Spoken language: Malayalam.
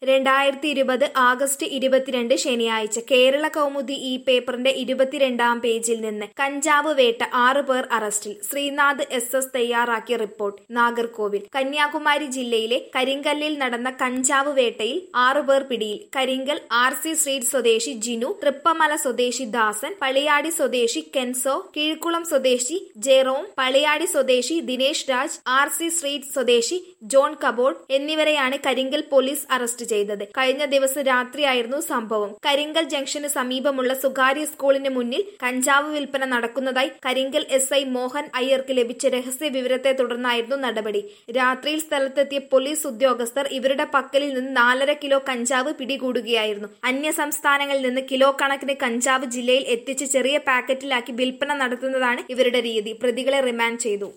രണ്ടായിരത്തി ഇരുപത് ആഗസ്റ്റ് ഇരുപത്തിരണ്ട് ശനിയാഴ്ച കേരള കൗമുദി ഈ പേപ്പറിന്റെ ഇരുപത്തിരണ്ടാം പേജിൽ നിന്ന് കഞ്ചാവ് വേട്ട ആറ് പേർ അറസ്റ്റിൽ ശ്രീനാഥ് എസ് എസ് തയ്യാറാക്കിയ റിപ്പോർട്ട് നാഗർകോവിൽ കന്യാകുമാരി ജില്ലയിലെ കരിങ്കല്ലിൽ നടന്ന കഞ്ചാവ് വേട്ടയിൽ ആറ് പേർ പിടിയിൽ കരിങ്കൽ ആർ സി സ്ട്രീറ്റ് സ്വദേശി ജിനു തൃപ്പമല സ്വദേശി ദാസൻ പളിയാടി സ്വദേശി കെൻസോ കീഴ്ക്കുളം സ്വദേശി ജെറോം പളിയാടി സ്വദേശി Dinesh Raj R C street സ്വദേശി ജോൺ കബോർഡ് എന്നിവരെയാണ് കരിങ്കൽ പോലീസ് അറസ്റ്റ് ചെയ്തത് കഴിഞ്ഞ ദിവസം രാത്രിയായിരുന്നു സംഭവം കരിങ്കൽ ജംഗ്ഷന് സമീപമുള്ള സ്വകാര്യ സ്കൂളിന് മുന്നിൽ കഞ്ചാവ് വിൽപ്പന നടക്കുന്നതായി കരിങ്കൽ എസ് ഐ മോഹൻ അയ്യർക്ക് ലഭിച്ച രഹസ്യ വിവരത്തെ തുടർന്നായിരുന്നു നടപടി രാത്രിയിൽ സ്ഥലത്തെത്തിയ പോലീസ് ഉദ്യോഗസ്ഥർ ഇവരുടെ പക്കലിൽ നിന്ന് നാലര കിലോ കഞ്ചാവ് പിടികൂടുകയായിരുന്നു അന്യ സംസ്ഥാനങ്ങളിൽ നിന്ന് കിലോ കണക്കിന് കഞ്ചാവ് ജില്ലയിൽ എത്തിച്ച് ചെറിയ പാക്കറ്റിലാക്കി വിൽപ്പന നടത്തുന്നതാണ് ഇവരുടെ രീതി പ്രതികളെ റിമാൻഡ് ചെയ്തു